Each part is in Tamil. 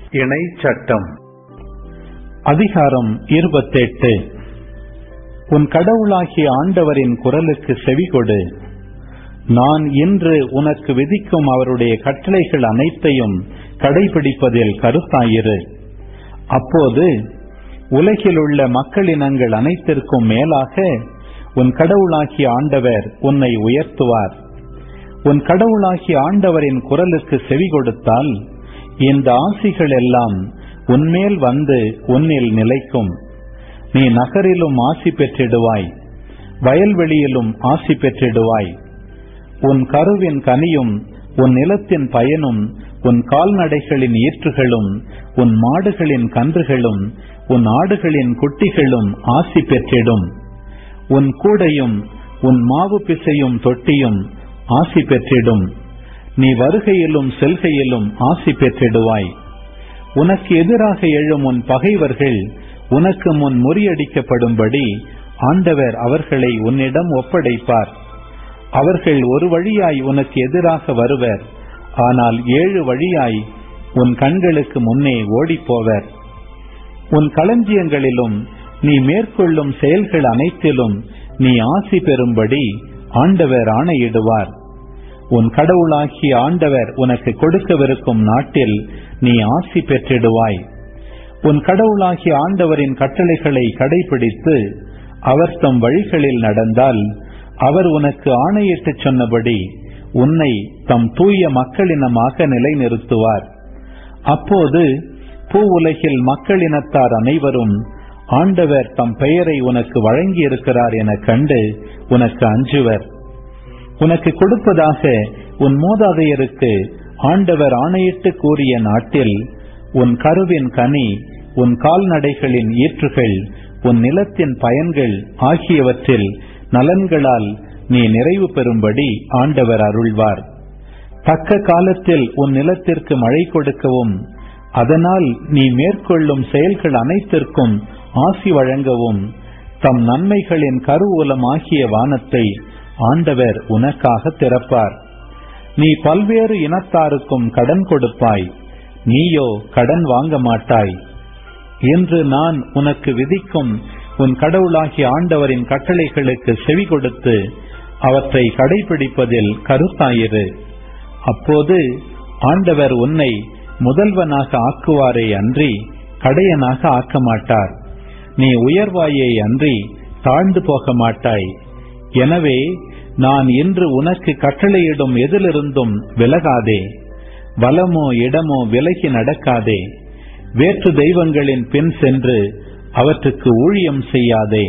இணை சட்டம் அதிகாரம் இருபத்தெட்டு உன் கடவுளாகிய ஆண்டவரின் குரலுக்கு செவிகொடு நான் இன்று உனக்கு விதிக்கும் அவருடைய கட்டளைகள் அனைத்தையும் கடைபிடிப்பதில் கருத்தாயிரு அப்போது உலகிலுள்ள மக்களினங்கள் அனைத்திற்கும் மேலாக உன் கடவுளாகிய ஆண்டவர் உன்னை உயர்த்துவார் உன் கடவுளாகிய ஆண்டவரின் குரலுக்கு செவி கொடுத்தால் இந்த ஆசிகள் எல்லாம் உன்மேல் வந்து உன்னில் நிலைக்கும் நீ நகரிலும் ஆசி பெற்றிடுவாய் வயல்வெளியிலும் ஆசி பெற்றிடுவாய் உன் கருவின் கனியும் உன் நிலத்தின் பயனும் உன் கால்நடைகளின் ஈற்றுகளும் உன் மாடுகளின் கன்றுகளும் உன் ஆடுகளின் குட்டிகளும் ஆசி பெற்றிடும் உன் கூடையும் உன் மாவு பிசையும் தொட்டியும் ஆசி பெற்றிடும் நீ வருகையிலும் செல்கையிலும் ஆசி பெற்றிடுவாய் உனக்கு எதிராக எழும் உன் பகைவர்கள் உனக்கு முன் முறியடிக்கப்படும்படி ஆண்டவர் அவர்களை உன்னிடம் ஒப்படைப்பார் அவர்கள் ஒரு வழியாய் உனக்கு எதிராக வருவர் ஆனால் ஏழு வழியாய் உன் கண்களுக்கு முன்னே ஓடிப்போவர் உன் களஞ்சியங்களிலும் நீ மேற்கொள்ளும் செயல்கள் அனைத்திலும் நீ ஆசி பெறும்படி ஆண்டவர் ஆணையிடுவார் உன் கடவுளாகிய ஆண்டவர் உனக்கு கொடுக்கவிருக்கும் நாட்டில் நீ ஆசி பெற்றிடுவாய் உன் கடவுளாகிய ஆண்டவரின் கட்டளைகளை கடைபிடித்து அவர் தம் வழிகளில் நடந்தால் அவர் உனக்கு ஆணையிட்டு சொன்னபடி உன்னை தம் தூய மக்களினமாக நிலைநிறுத்துவார் அப்போது பூ உலகில் மக்களினத்தார் அனைவரும் ஆண்டவர் தம் பெயரை உனக்கு வழங்கியிருக்கிறார் என கண்டு உனக்கு அஞ்சுவர் உனக்கு கொடுப்பதாக உன் மூதாதையருக்கு ஆண்டவர் ஆணையிட்டு கூறிய நாட்டில் உன் கருவின் கனி உன் கால்நடைகளின் ஈற்றுகள் உன் நிலத்தின் பயன்கள் ஆகியவற்றில் நலன்களால் நீ நிறைவு பெறும்படி ஆண்டவர் அருள்வார் தக்க காலத்தில் உன் நிலத்திற்கு மழை கொடுக்கவும் அதனால் நீ மேற்கொள்ளும் செயல்கள் அனைத்திற்கும் ஆசி வழங்கவும் தம் நன்மைகளின் கருவூலம் ஆகிய வானத்தை ஆண்டவர் உனக்காக திறப்பார் நீ பல்வேறு இனத்தாருக்கும் கடன் கொடுப்பாய் நீயோ கடன் வாங்க மாட்டாய் என்று நான் உனக்கு விதிக்கும் உன் கடவுளாகிய ஆண்டவரின் கட்டளைகளுக்கு செவி கொடுத்து அவற்றை கடைபிடிப்பதில் கருத்தாயிரு அப்போது ஆண்டவர் உன்னை முதல்வனாக ஆக்குவாரே அன்றி கடையனாக ஆக்க மாட்டார் நீ உயர்வாயே அன்றி தாழ்ந்து போக மாட்டாய் எனவே நான் இன்று உனக்கு கட்டளையிடும் எதிலிருந்தும் விலகாதே வலமோ இடமோ விலகி நடக்காதே வேற்று தெய்வங்களின் பின் சென்று அவற்றுக்கு ஊழியம் செய்யாதே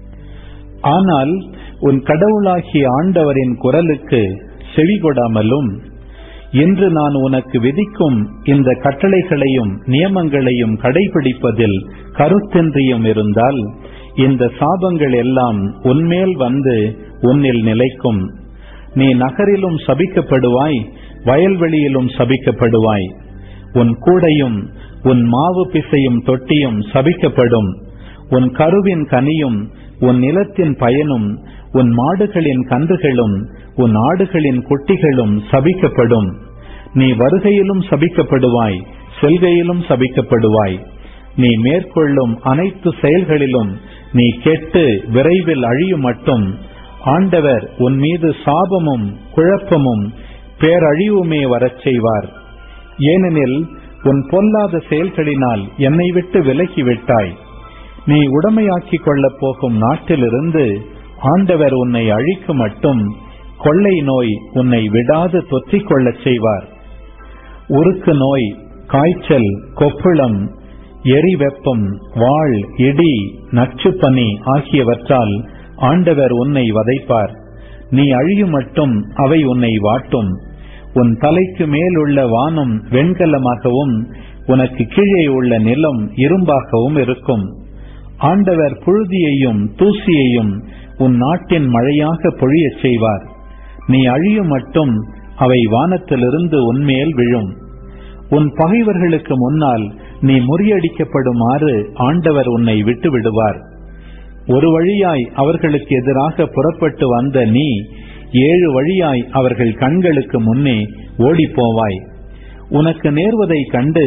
ஆனால் உன் கடவுளாகிய ஆண்டவரின் குரலுக்கு செவிகொடாமலும் இன்று நான் உனக்கு விதிக்கும் இந்த கட்டளைகளையும் நியமங்களையும் கடைபிடிப்பதில் கருத்தின்றியும் இருந்தால் இந்த சாபங்கள் எல்லாம் உன்மேல் வந்து உன்னில் நிலைக்கும் நீ நகரிலும் சபிக்கப்படுவாய் வயல்வெளியிலும் சபிக்கப்படுவாய் உன் கூடையும் உன் மாவு பிசையும் தொட்டியும் சபிக்கப்படும் உன் கருவின் கனியும் உன் நிலத்தின் பயனும் உன் மாடுகளின் கன்றுகளும் உன் ஆடுகளின் குட்டிகளும் சபிக்கப்படும் நீ வருகையிலும் சபிக்கப்படுவாய் செல்கையிலும் சபிக்கப்படுவாய் நீ மேற்கொள்ளும் அனைத்து செயல்களிலும் நீ கெட்டு விரைவில் அழியும் மட்டும் ஆண்டவர் உன் மீது சாபமும் குழப்பமும் பேரழிவுமே வரச் செய்வார் ஏனெனில் உன் பொல்லாத செயல்களினால் என்னை விட்டு விலகிவிட்டாய் நீ உடமையாக்கிக் கொள்ளப் போகும் நாட்டிலிருந்து ஆண்டவர் உன்னை அழிக்கு மட்டும் கொள்ளை நோய் உன்னை விடாது தொற்றிக் கொள்ளச் செய்வார் உருக்கு நோய் காய்ச்சல் கொப்புளம் எரி வெப்பம் வாழ் இடி நச்சுப்பனி ஆகியவற்றால் ஆண்டவர் உன்னை வதைப்பார் நீ அழியும் மட்டும் அவை உன்னை வாட்டும் உன் தலைக்கு மேல் உள்ள வானம் வெண்கலமாகவும் உனக்கு கீழே உள்ள நிலம் இரும்பாகவும் இருக்கும் ஆண்டவர் புழுதியையும் தூசியையும் உன் நாட்டின் மழையாக பொழியச் செய்வார் நீ அழியும் மட்டும் அவை வானத்திலிருந்து உன்மேல் விழும் உன் பகைவர்களுக்கு முன்னால் நீ முறியடிக்கப்படுமாறு ஆண்டவர் உன்னை விட்டு விடுவார் ஒரு வழியாய் அவர்களுக்கு எதிராக புறப்பட்டு வந்த நீ ஏழு வழியாய் அவர்கள் கண்களுக்கு முன்னே ஓடிப்போவாய் உனக்கு நேர்வதை கண்டு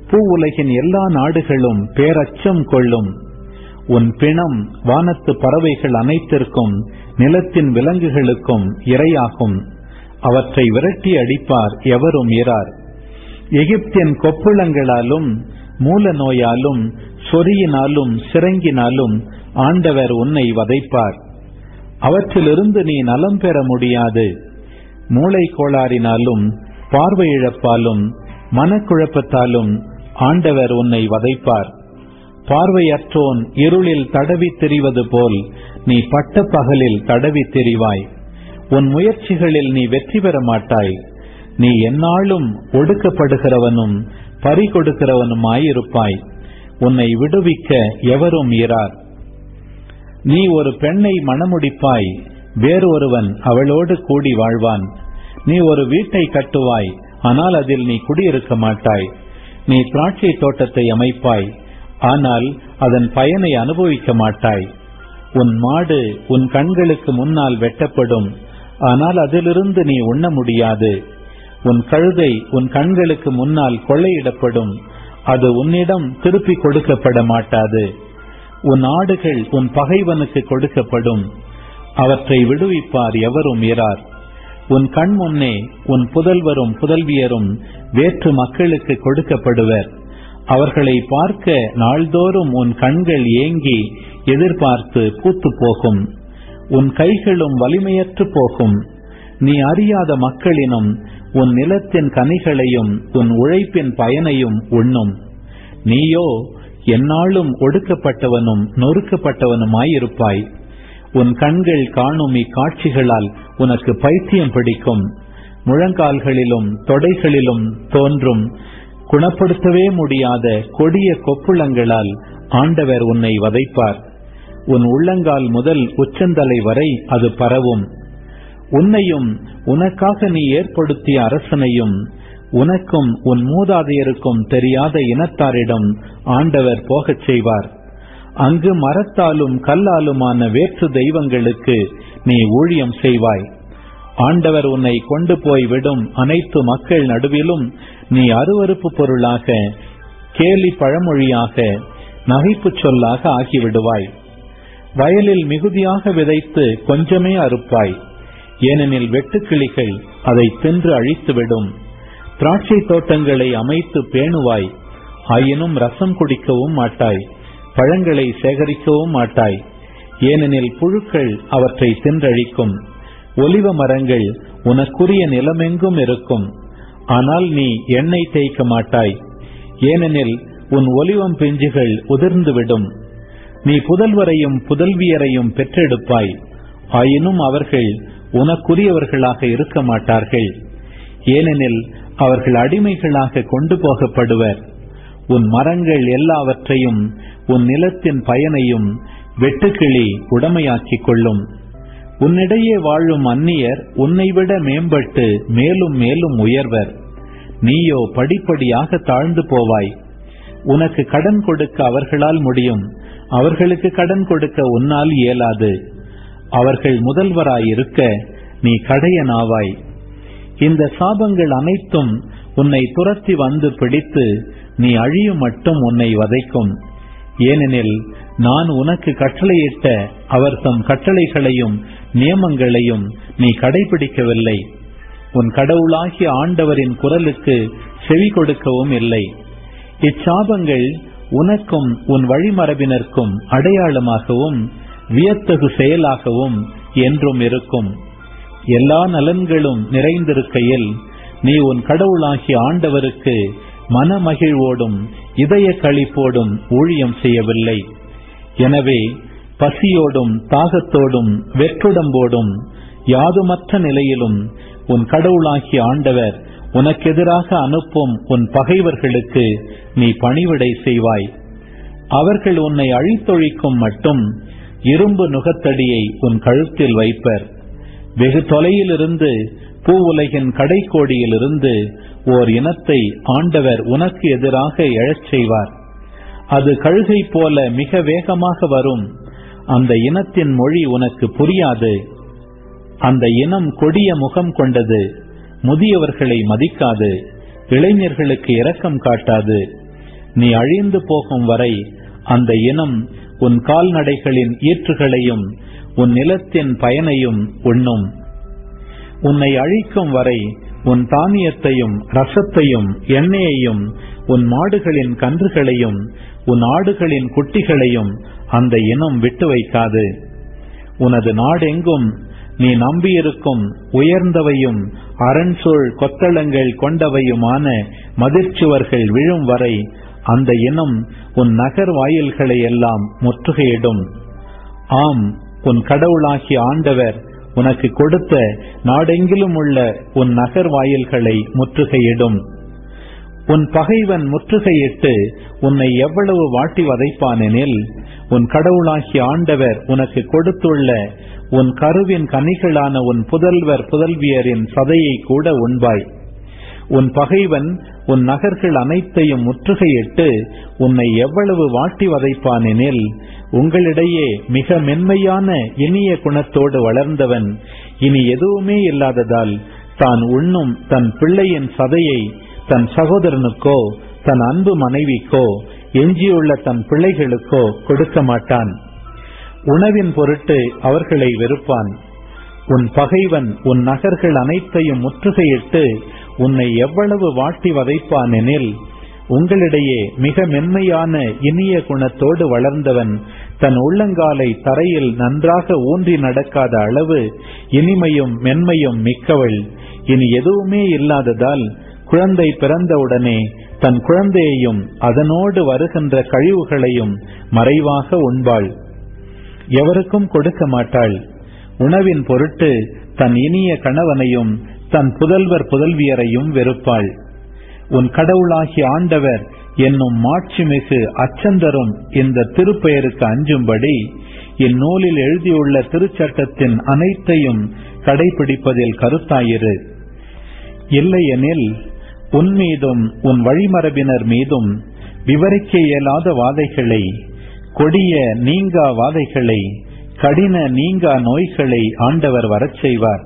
பூ உலகின் எல்லா நாடுகளும் பேரச்சம் கொள்ளும் உன் பிணம் வானத்து பறவைகள் அனைத்திற்கும் நிலத்தின் விலங்குகளுக்கும் இரையாகும் அவற்றை விரட்டி அடிப்பார் எவரும் இரார் எகிப்தின் கொப்புளங்களாலும் மூல நோயாலும் சொறியினாலும் சிறங்கினாலும் ஆண்டவர் உன்னை வதைப்பார் அவற்றிலிருந்து நீ நலம் பெற முடியாது மூளை கோளாறினாலும் பார்வை இழப்பாலும் மனக்குழப்பத்தாலும் ஆண்டவர் உன்னை வதைப்பார் பார்வையற்றோன் இருளில் தடவி திரிவது போல் நீ பட்ட பகலில் தடவி திரிவாய் உன் முயற்சிகளில் நீ வெற்றி பெற மாட்டாய் நீ எந்நாளும் ஒடுக்கப்படுகிறவனும் பறி கொடுக்கிறவனுமாயிருப்பாய் உன்னை விடுவிக்க எவரும் இரார் நீ ஒரு பெண்ணை மணமுடிப்பாய் வேறொருவன் அவளோடு கூடி வாழ்வான் நீ ஒரு வீட்டை கட்டுவாய் ஆனால் அதில் நீ குடியிருக்க மாட்டாய் நீ திராட்சை தோட்டத்தை அமைப்பாய் ஆனால் அதன் பயனை அனுபவிக்க மாட்டாய் உன் மாடு உன் கண்களுக்கு முன்னால் வெட்டப்படும் ஆனால் அதிலிருந்து நீ உண்ண முடியாது உன் கழுதை உன் கண்களுக்கு முன்னால் கொள்ளையிடப்படும் அது உன்னிடம் திருப்பி கொடுக்கப்பட மாட்டாது உன் ஆடுகள் உன் பகைவனுக்கு கொடுக்கப்படும் அவற்றை விடுவிப்பார் எவரும் இரார் உன் கண் முன்னே உன் புதல்வரும் புதல்வியரும் வேற்று மக்களுக்கு கொடுக்கப்படுவர் அவர்களை பார்க்க நாள்தோறும் உன் கண்கள் ஏங்கி எதிர்பார்த்து பூத்து போகும் உன் கைகளும் வலிமையற்று போகும் நீ அறியாத மக்களினும் உன் நிலத்தின் கனிகளையும் உன் உழைப்பின் பயனையும் உண்ணும் நீயோ எந்நாளும் ஒடுக்கப்பட்டவனும் நொறுக்கப்பட்டவனுமாயிருப்பாய் உன் கண்கள் காணும் இக்காட்சிகளால் உனக்கு பைத்தியம் பிடிக்கும் முழங்கால்களிலும் தொடைகளிலும் தோன்றும் குணப்படுத்தவே முடியாத கொடிய கொப்புளங்களால் ஆண்டவர் உன்னை வதைப்பார் உன் உள்ளங்கால் முதல் உச்சந்தலை வரை அது பரவும் உன்னையும் உனக்காக நீ ஏற்படுத்திய அரசனையும் உனக்கும் உன் மூதாதையருக்கும் தெரியாத இனத்தாரிடம் ஆண்டவர் போகச் செய்வார் அங்கு மரத்தாலும் கல்லாலுமான வேற்று தெய்வங்களுக்கு நீ ஊழியம் செய்வாய் ஆண்டவர் உன்னை கொண்டு போய் விடும் அனைத்து மக்கள் நடுவிலும் நீ அருவறுப்பு பொருளாக கேலி பழமொழியாக நகைப்புச் சொல்லாக ஆகிவிடுவாய் வயலில் மிகுதியாக விதைத்து கொஞ்சமே அறுப்பாய் ஏனெனில் வெட்டுக்கிளிகள் அதை தின்று அழித்துவிடும் திராட்சை தோட்டங்களை அமைத்து பேணுவாய் ஆயினும் ரசம் குடிக்கவும் மாட்டாய் பழங்களை சேகரிக்கவும் மாட்டாய் ஏனெனில் புழுக்கள் அவற்றை தின்றழிக்கும் ஒலிவ மரங்கள் உனக்குரிய நிலமெங்கும் இருக்கும் ஆனால் நீ எண்ணெய் தேய்க்க மாட்டாய் ஏனெனில் உன் ஒலிவம் பிஞ்சுகள் உதிர்ந்துவிடும் நீ புதல்வரையும் புதல்வியரையும் பெற்றெடுப்பாய் ஆயினும் அவர்கள் உனக்குரியவர்களாக இருக்க மாட்டார்கள் ஏனெனில் அவர்கள் அடிமைகளாக கொண்டு போகப்படுவர் உன் மரங்கள் எல்லாவற்றையும் உன் நிலத்தின் பயனையும் வெட்டுக்கிளி உடமையாக்கிக் கொள்ளும் உன்னிடையே வாழும் அந்நியர் உன்னைவிட மேம்பட்டு மேலும் மேலும் உயர்வர் நீயோ படிப்படியாக தாழ்ந்து போவாய் உனக்கு கடன் கொடுக்க அவர்களால் முடியும் அவர்களுக்கு கடன் கொடுக்க உன்னால் இயலாது அவர்கள் முதல்வராயிருக்க நீ கடையனாவாய் இந்த சாபங்கள் அனைத்தும் உன்னை துரத்தி வந்து பிடித்து நீ அழியும் மட்டும் உன்னை வதைக்கும் ஏனெனில் நான் உனக்கு கட்டளையிட்ட அவர் தம் கட்டளைகளையும் நியமங்களையும் நீ கடைபிடிக்கவில்லை உன் கடவுளாகிய ஆண்டவரின் குரலுக்கு செவி கொடுக்கவும் இல்லை இச்சாபங்கள் உனக்கும் உன் வழிமரபினருக்கும் அடையாளமாகவும் வியத்தகு செயலாகவும் என்றும் இருக்கும் எல்லா நலன்களும் நிறைந்திருக்கையில் நீ உன் கடவுளாகிய ஆண்டவருக்கு மனமகிழ்வோடும் இதய களிப்போடும் ஊழியம் செய்யவில்லை எனவே பசியோடும் தாகத்தோடும் வெற்றுடம்போடும் யாதுமற்ற நிலையிலும் உன் கடவுளாகிய ஆண்டவர் உனக்கெதிராக அனுப்பும் உன் பகைவர்களுக்கு நீ பணிவிடை செய்வாய் அவர்கள் உன்னை அழித்தொழிக்கும் மட்டும் இரும்பு நுகத்தடியை உன் கழுத்தில் வைப்பர் வெகு தொலையிலிருந்து பூ உலகின் கடைக்கோடியிலிருந்து ஓர் இனத்தை ஆண்டவர் உனக்கு எதிராக எழச் செய்வார் அது கழுகை போல மிக வேகமாக வரும் அந்த இனத்தின் மொழி உனக்கு புரியாது அந்த இனம் கொடிய முகம் கொண்டது முதியவர்களை மதிக்காது இளைஞர்களுக்கு இரக்கம் காட்டாது நீ அழிந்து போகும் வரை அந்த இனம் உன் கால்நடைகளின் ஈற்றுகளையும் உன் நிலத்தின் பயனையும் உண்ணும் உன்னை அழிக்கும் வரை உன் தானியத்தையும் ரசத்தையும் எண்ணெயையும் உன் மாடுகளின் கன்றுகளையும் உன் ஆடுகளின் குட்டிகளையும் அந்த இனம் விட்டு வைக்காது உனது நாடெங்கும் நீ நம்பியிருக்கும் உயர்ந்தவையும் அரண்சூழ் கொத்தளங்கள் கொண்டவையுமான மதிர்ச்சுவர்கள் விழும் வரை அந்த இனம் உன் நகர் வாயில்களை எல்லாம் முற்றுகையிடும் ஆம் உன் கடவுளாகிய ஆண்டவர் உனக்கு கொடுத்த நாடெங்கிலும் உள்ள உன் நகர் வாயில்களை முற்றுகையிடும் உன் பகைவன் முற்றுகையிட்டு உன்னை எவ்வளவு வாட்டி வதைப்பானெனில் உன் கடவுளாகிய ஆண்டவர் உனக்கு கொடுத்துள்ள உன் கருவின் கனிகளான உன் புதல்வர் புதல்வியரின் சதையை கூட உண்பாய் உன் பகைவன் உன் நகர்கள் அனைத்தையும் முற்றுகையிட்டு உன்னை எவ்வளவு வாட்டி வதைப்பானெனில் உங்களிடையே மிக மென்மையான இனிய குணத்தோடு வளர்ந்தவன் இனி எதுவுமே இல்லாததால் தான் உண்ணும் தன் பிள்ளையின் சதையை தன் சகோதரனுக்கோ தன் அன்பு மனைவிக்கோ எஞ்சியுள்ள தன் பிள்ளைகளுக்கோ கொடுக்க மாட்டான் உணவின் பொருட்டு அவர்களை வெறுப்பான் உன் பகைவன் உன் நகர்கள் அனைத்தையும் முற்றுகையிட்டு உன்னை எவ்வளவு வாட்டி வதைப்பான் எனில் உங்களிடையே மிக மென்மையான இனிய குணத்தோடு வளர்ந்தவன் தன் உள்ளங்காலை தரையில் நன்றாக ஊன்றி நடக்காத அளவு இனிமையும் மென்மையும் மிக்கவள் இனி எதுவுமே இல்லாததால் குழந்தை பிறந்தவுடனே தன் குழந்தையையும் அதனோடு வருகின்ற கழிவுகளையும் மறைவாக உண்பாள் எவருக்கும் கொடுக்க மாட்டாள் உணவின் பொருட்டு தன் இனிய கணவனையும் தன் புதல்வர் புதல்வியரையும் வெறுப்பாள் உன் கடவுளாகிய ஆண்டவர் என்னும் மாட்சிமிகு அச்சந்தரும் இந்த திருப்பெயருக்கு அஞ்சும்படி இந்நூலில் எழுதியுள்ள திருச்சட்டத்தின் அனைத்தையும் கடைபிடிப்பதில் கருத்தாயிரு இல்லையெனில் உன் மீதும் உன் வழிமரபினர் மீதும் விவரிக்க இயலாத வாதைகளை கொடிய நீங்கா வாதைகளை கடின நீங்கா நோய்களை ஆண்டவர் வரச் செய்வார்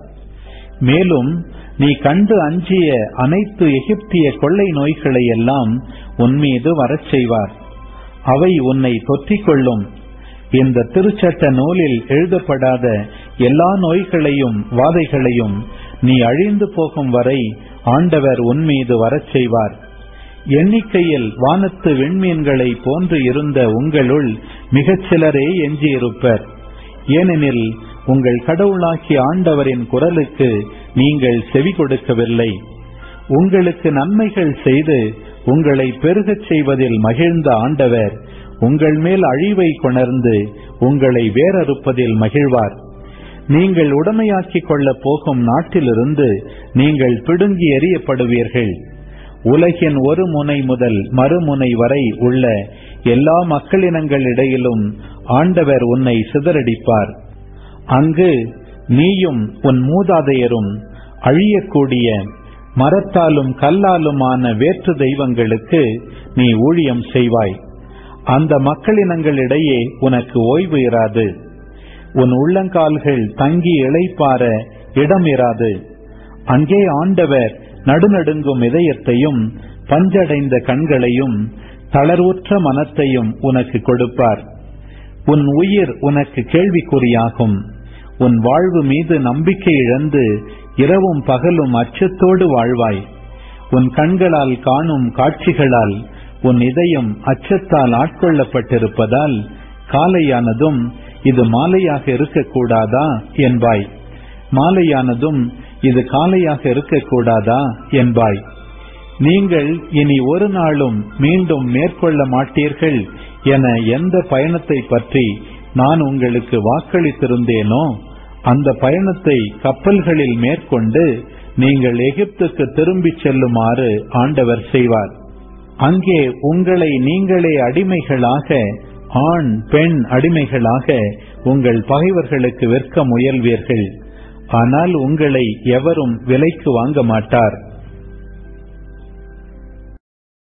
மேலும் நீ கண்டு அஞ்சிய அனைத்து எகிப்திய கொள்ளை நோய்களை எல்லாம் உன்மீது வரச் செய்வார் அவை உன்னை தொற்றிக் கொள்ளும் இந்த திருச்சட்ட நூலில் எழுதப்படாத எல்லா நோய்களையும் வாதைகளையும் நீ அழிந்து போகும் வரை ஆண்டவர் உன்மீது வரச் செய்வார் எண்ணிக்கையில் வானத்து விண்மீன்களை போன்று இருந்த உங்களுள் மிகச் சிலரே எஞ்சியிருப்பர் ஏனெனில் உங்கள் கடவுளாகிய ஆண்டவரின் குரலுக்கு நீங்கள் செவி கொடுக்கவில்லை உங்களுக்கு நன்மைகள் செய்து உங்களை பெருகச் செய்வதில் மகிழ்ந்த ஆண்டவர் உங்கள் மேல் அழிவை கொணர்ந்து உங்களை வேறறுப்பதில் மகிழ்வார் நீங்கள் உடமையாக்கிக் கொள்ளப் போகும் நாட்டிலிருந்து நீங்கள் பிடுங்கி எறியப்படுவீர்கள் உலகின் ஒரு முனை முதல் மறுமுனை வரை உள்ள எல்லா மக்களினங்களிடையிலும் ஆண்டவர் உன்னை சிதறடிப்பார் அங்கு நீயும் உன் மூதாதையரும் அழியக்கூடிய மரத்தாலும் கல்லாலுமான வேற்று தெய்வங்களுக்கு நீ ஊழியம் செய்வாய் அந்த மக்களினங்களிடையே உனக்கு ஓய்வு இராது உன் உள்ளங்கால்கள் தங்கி இளைப்பார இடம் இராது அங்கே ஆண்டவர் நடுநடுங்கும் இதயத்தையும் பஞ்சடைந்த கண்களையும் தளர்வுற்ற மனத்தையும் உனக்கு கொடுப்பார் உன் உயிர் உனக்கு கேள்விக்குறியாகும் உன் வாழ்வு மீது நம்பிக்கை இழந்து இரவும் பகலும் அச்சத்தோடு வாழ்வாய் உன் கண்களால் காணும் காட்சிகளால் உன் இதயம் அச்சத்தால் ஆட்கொள்ளப்பட்டிருப்பதால் காலையானதும் இது மாலையாக இருக்கக்கூடாதா என்பாய் மாலையானதும் இது காலையாக இருக்கக்கூடாதா என்பாய் நீங்கள் இனி ஒரு நாளும் மீண்டும் மேற்கொள்ள மாட்டீர்கள் என எந்த பயணத்தை பற்றி நான் உங்களுக்கு வாக்களித்திருந்தேனோ அந்த பயணத்தை கப்பல்களில் மேற்கொண்டு நீங்கள் எகிப்துக்கு திரும்பிச் செல்லுமாறு ஆண்டவர் செய்வார் அங்கே உங்களை நீங்களே அடிமைகளாக ஆண் பெண் அடிமைகளாக உங்கள் பகைவர்களுக்கு விற்க முயல்வீர்கள் ஆனால் உங்களை எவரும் விலைக்கு வாங்க மாட்டார்